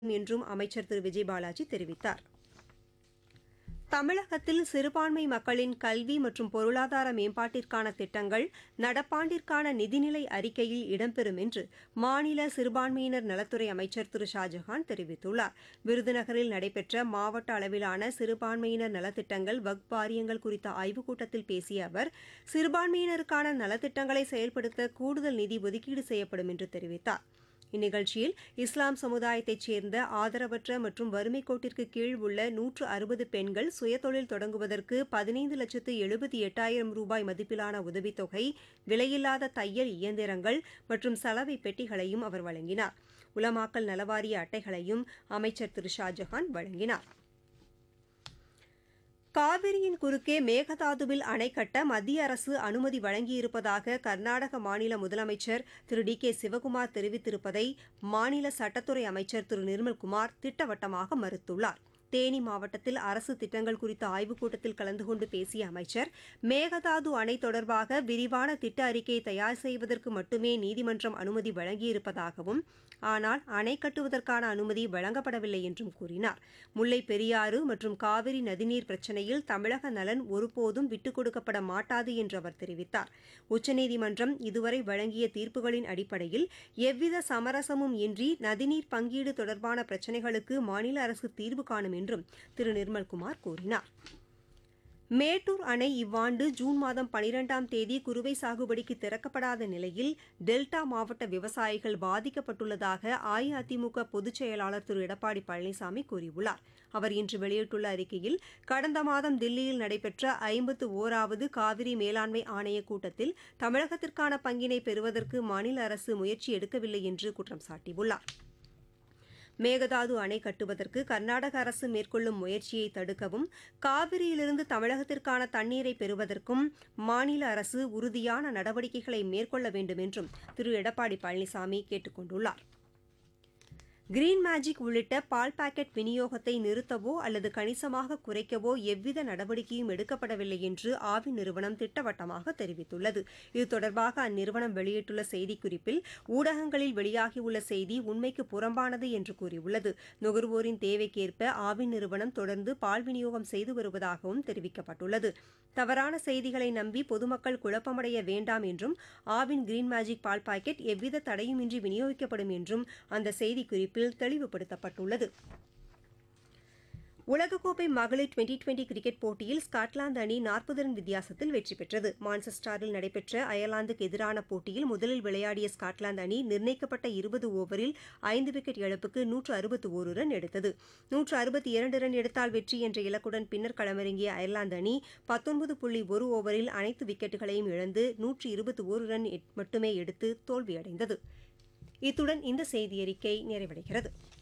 என்றும் அமைச்சர் திரு விஜய் பாலாஜி தெரிவித்தார் தமிழகத்தில் சிறுபான்மை மக்களின் கல்வி மற்றும் பொருளாதார மேம்பாட்டிற்கான திட்டங்கள் நடப்பாண்டிற்கான நிதிநிலை அறிக்கையில் இடம்பெறும் என்று மாநில சிறுபான்மையினர் நலத்துறை அமைச்சர் திரு ஷாஜஹான் தெரிவித்துள்ளார் விருதுநகரில் நடைபெற்ற மாவட்ட அளவிலான சிறுபான்மையினர் நலத்திட்டங்கள் வக் வாரியங்கள் குறித்த ஆய்வுக் கூட்டத்தில் பேசிய அவர் சிறுபான்மையினருக்கான நலத்திட்டங்களை செயல்படுத்த கூடுதல் நிதி ஒதுக்கீடு செய்யப்படும் என்று தெரிவித்தார் இந்நிகழ்ச்சியில் இஸ்லாம் சமுதாயத்தைச் சேர்ந்த ஆதரவற்ற மற்றும் வறுமைக் கோட்டிற்கு கீழ் உள்ள நூற்று அறுபது பெண்கள் சுயதொழில் தொடங்குவதற்கு பதினைந்து லட்சத்து எழுபத்தி எட்டாயிரம் ரூபாய் மதிப்பிலான உதவித்தொகை விலையில்லாத தையல் இயந்திரங்கள் மற்றும் சலவை பெட்டிகளையும் அவர் வழங்கினார் உலமாக்கல் நலவாரிய அட்டைகளையும் அமைச்சர் திரு ஷாஜஹான் வழங்கினார் காவிரியின் குறுக்கே மேகதாதுவில் அணை கட்ட மத்திய அரசு அனுமதி வழங்கியிருப்பதாக கர்நாடக மாநில முதலமைச்சர் திரு டி கே சிவகுமார் தெரிவித்திருப்பதை மாநில சட்டத்துறை அமைச்சர் திரு நிர்மல்குமார் திட்டவட்டமாக மறுத்துள்ளார் தேனி மாவட்டத்தில் அரசு திட்டங்கள் குறித்த ஆய்வுக் கூட்டத்தில் கலந்து கொண்டு பேசிய அமைச்சர் மேகதாது அணை தொடர்பாக விரிவான திட்ட அறிக்கையை தயார் செய்வதற்கு மட்டுமே நீதிமன்றம் அனுமதி வழங்கியிருப்பதாகவும் ஆனால் அணை கட்டுவதற்கான அனுமதி வழங்கப்படவில்லை என்றும் கூறினார் முல்லை பெரியாறு மற்றும் காவிரி நதிநீர் பிரச்சினையில் தமிழக நலன் ஒருபோதும் விட்டுக் கொடுக்கப்பட மாட்டாது என்று அவர் தெரிவித்தார் உச்சநீதிமன்றம் இதுவரை வழங்கிய தீர்ப்புகளின் அடிப்படையில் எவ்வித சமரசமும் இன்றி நதிநீர் பங்கீடு தொடர்பான பிரச்சினைகளுக்கு மாநில அரசு தீர்வு காணும் என்றும் திரு நிர்மல்குமார் கூறினார் மேட்டூர் அணை இவ்வாண்டு ஜூன் மாதம் பனிரெண்டாம் தேதி குறுவை சாகுபடிக்கு திறக்கப்படாத நிலையில் டெல்டா மாவட்ட விவசாயிகள் பாதிக்கப்பட்டுள்ளதாக அஇஅதிமுக பொதுச் செயலாளர் திரு எடப்பாடி பழனிசாமி கூறியுள்ளார் அவர் இன்று வெளியிட்டுள்ள அறிக்கையில் கடந்த மாதம் தில்லியில் நடைபெற்ற ஐம்பத்து ஓராவது காவிரி மேலாண்மை ஆணைய கூட்டத்தில் தமிழகத்திற்கான பங்கினை பெறுவதற்கு மாநில அரசு முயற்சி எடுக்கவில்லை என்று குற்றம் சாட்டியுள்ளார் மேகதாது அணை கட்டுவதற்கு கர்நாடக அரசு மேற்கொள்ளும் முயற்சியை தடுக்கவும் காவிரியிலிருந்து தமிழகத்திற்கான தண்ணீரை பெறுவதற்கும் மாநில அரசு உறுதியான நடவடிக்கைகளை மேற்கொள்ள வேண்டும் என்றும் திரு எடப்பாடி பழனிசாமி கேட்டுக் கொண்டுள்ளார் கிரீன் மேஜிக் உள்ளிட்ட பால் பாக்கெட் விநியோகத்தை நிறுத்தவோ அல்லது கணிசமாக குறைக்கவோ எவ்வித நடவடிக்கையும் எடுக்கப்படவில்லை என்று ஆவி நிறுவனம் திட்டவட்டமாக தெரிவித்துள்ளது இது தொடர்பாக அந்நிறுவனம் வெளியிட்டுள்ள செய்திக்குறிப்பில் ஊடகங்களில் வெளியாகியுள்ள செய்தி உண்மைக்கு புறம்பானது என்று கூறியுள்ளது நுகர்வோரின் தேவைக்கேற்ப ஆவி நிறுவனம் தொடர்ந்து பால் விநியோகம் செய்து வருவதாகவும் தெரிவிக்கப்பட்டுள்ளது தவறான செய்திகளை நம்பி பொதுமக்கள் குழப்பமடைய வேண்டாம் என்றும் ஆவின் கிரீன் மேஜிக் பால் பாக்கெட் எவ்வித தடையுமின்றி விநியோகிக்கப்படும் என்றும் அந்த செய்திக்குறிப்பில் தெளிவுபடுத்தப்பட்டுள்ளது உலகக்கோப்பை மகளிர் டுவெண்டி டுவெண்டி கிரிக்கெட் போட்டியில் ஸ்காட்லாந்து அணி நாற்பது ரன் வித்தியாசத்தில் வெற்றி பெற்றது மான்செஸ்டரில் நடைபெற்ற அயர்லாந்துக்கு எதிரான போட்டியில் முதலில் விளையாடிய ஸ்காட்லாந்து அணி நிர்ணயிக்கப்பட்ட இருபது ஓவரில் ஐந்து விக்கெட் இழப்புக்கு நூற்று அறுபத்தி ஒரு ரன் எடுத்தது நூற்று அறுபத்தி இரண்டு ரன் எடுத்தால் வெற்றி என்ற இலக்குடன் பின்னர் களமிறங்கிய அயர்லாந்து அணி பத்தொன்பது புள்ளி ஒரு ஓவரில் அனைத்து விக்கெட்டுகளையும் இழந்து நூற்று இருபத்தி ஒரு ரன் மட்டுமே எடுத்து தோல்வியடைந்தது இத்துடன் இந்த செய்தியறிக்கை நிறைவடைகிறது